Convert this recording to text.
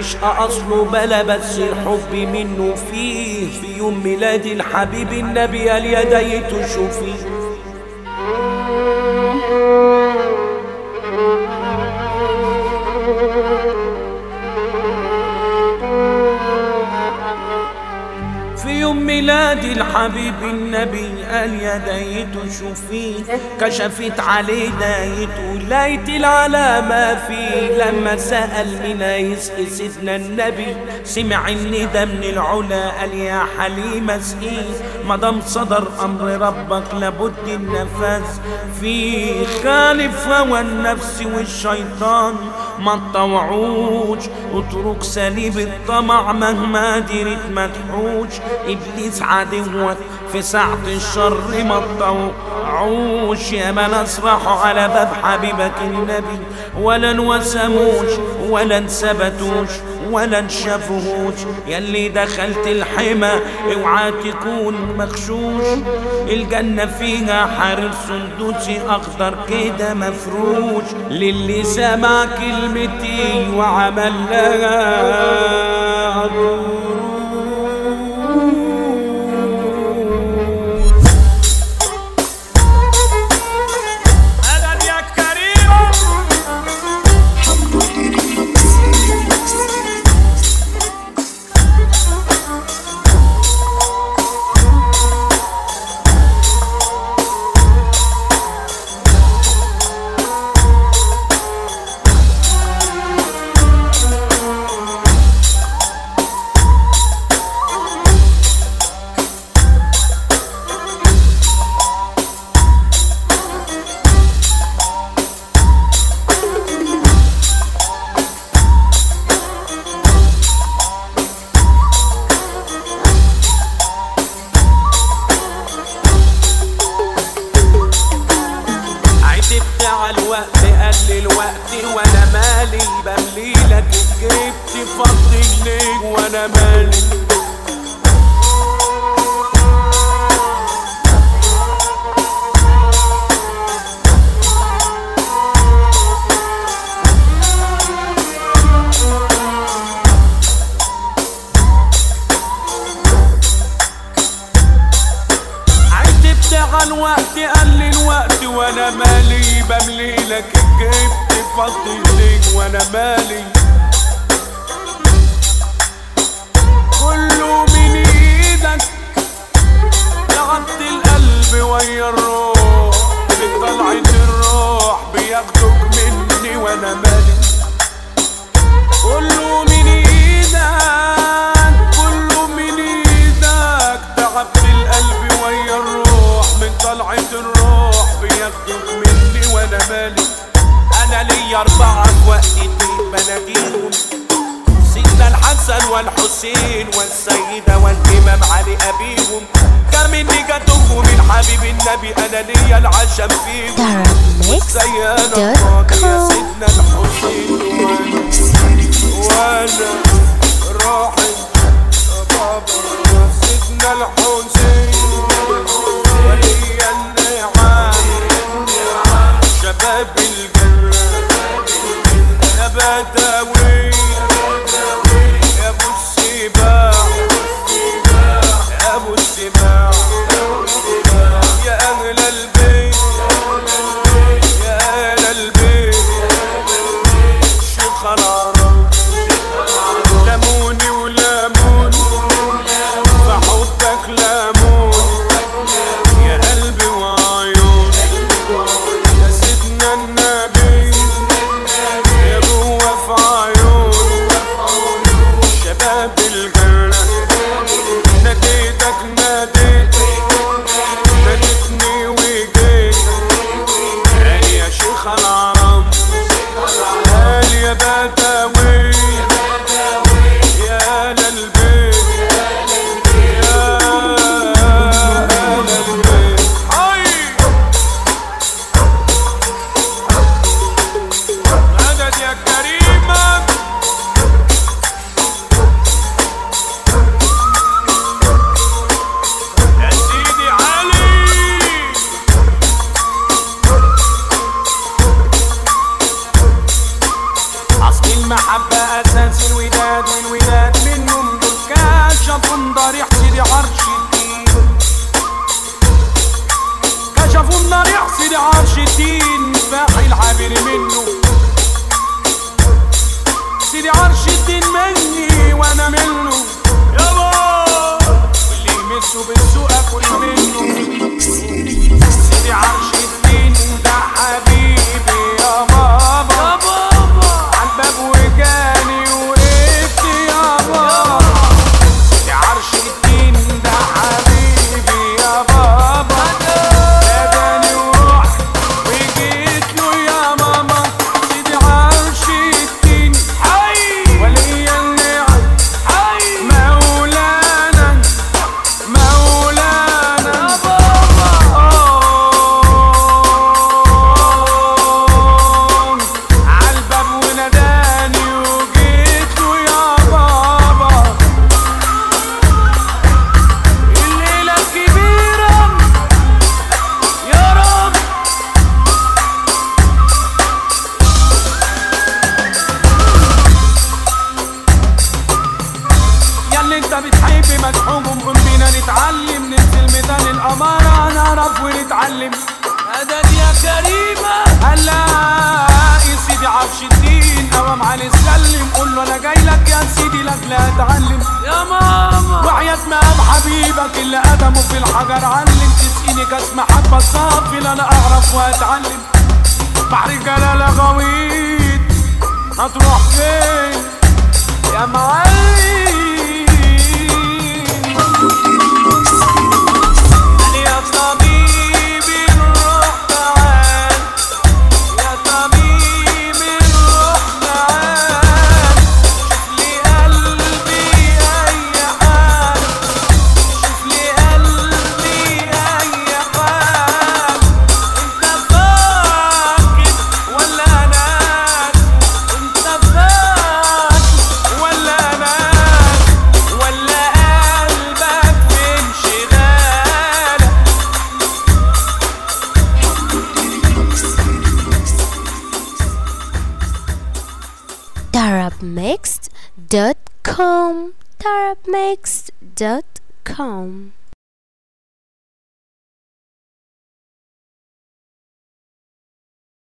العشق أصله بلا بس الحب منه فيه في يوم ميلاد الحبيب النبي اليدي تشوفيه في يوم ميلاد الحبيب النبي قال يا دايت شوفيه كشفت عليه دايته لقيت العلامة فيه لما سأل من يسقي سيدنا النبي سمع الندى من العلا قال يا حليم اسقيه مدام صدر أمر ربك لابد النفاذ فيه خالف هوى النفس والشيطان ما تطوعوش اترك سليب الطمع مهما درت ما تحوش ابليس عدوك في ساعة الشر ما تطوعوش يا ما نصرحوا على باب حبيبك النبي ولا انوسموش ولا انثبتوش ولا انشافوهوش يلي دخلت الحمى اوعى تكون مغشوش الجنة فيها حرير سندوسي اخضر كده مفروش للي سمع كلمتي وعمل لها أهلا يا كريم عتبت على الوقت قال الوقت وانا مالي بمليلك جبت فضي الليل وانا مالي عتبت على الوقت قال لي الوقت وانا مالي بمليلك جبت فضي الليل وانا مالي كله من ايدك تعبت القلب ويا الروح بطلعة الروح بياخدوك مني وانا مالي كله من ايدك كله من ايدك تعبت القلب ويا الروح من طلعة الروح بياخدوك مني وانا مالي انا ليا اربعة في وقتين بناديهم سيدنا الحسن والحسين والسيدة والإمام علي أبيهم كمني جاتهم من حبيب النبي أنا ليا العشم فيهم سيانا يا سيدنا الحسين وانا راحل بابا يا سيدنا الحسين ولي النعام شباب الجنة يا بدوي يا ابو السباع يا ابو وبالسوق اكل منه سيدي عرش الدين ده حبيبي يا بابا عالباب وجاني وقفت يا بابا سيدي عرش الدين ده حبيبي يا بابا ناداني ورحت وجيت له يا ماما سيدي عرش الدين حي ولي النعم حي مولانا مولانا عالباب وناداني وجيت له يا بابا الليلة كبيرة يا رب ياللي انت بتحب مدحوم قوم بينا نتعلم ننزل ميدان الأمارة نعرف ونتعلم مدد يا كريمة هلا يا سيدي عرش الدين قوام علي السلم قول له انا جاي لك يا سيدي لك لا اتعلم يا ماما وحياة مقام حبيبك اللي قدمه في الحجر علم تسقيني كاس محبة صافي لا انا اعرف واتعلم بحر جلالة غويط هتروح فين يا معلم يا طبيبي الروح تعال يا طبيبي الروح تعال شوف لي قلبي أي حال شوف لي قلبي أي حال أنت فاكر ولا ناس أنت فاكر ولا ناس ولا قلبك في انشغالك Darabmixed.com Darabmixed.com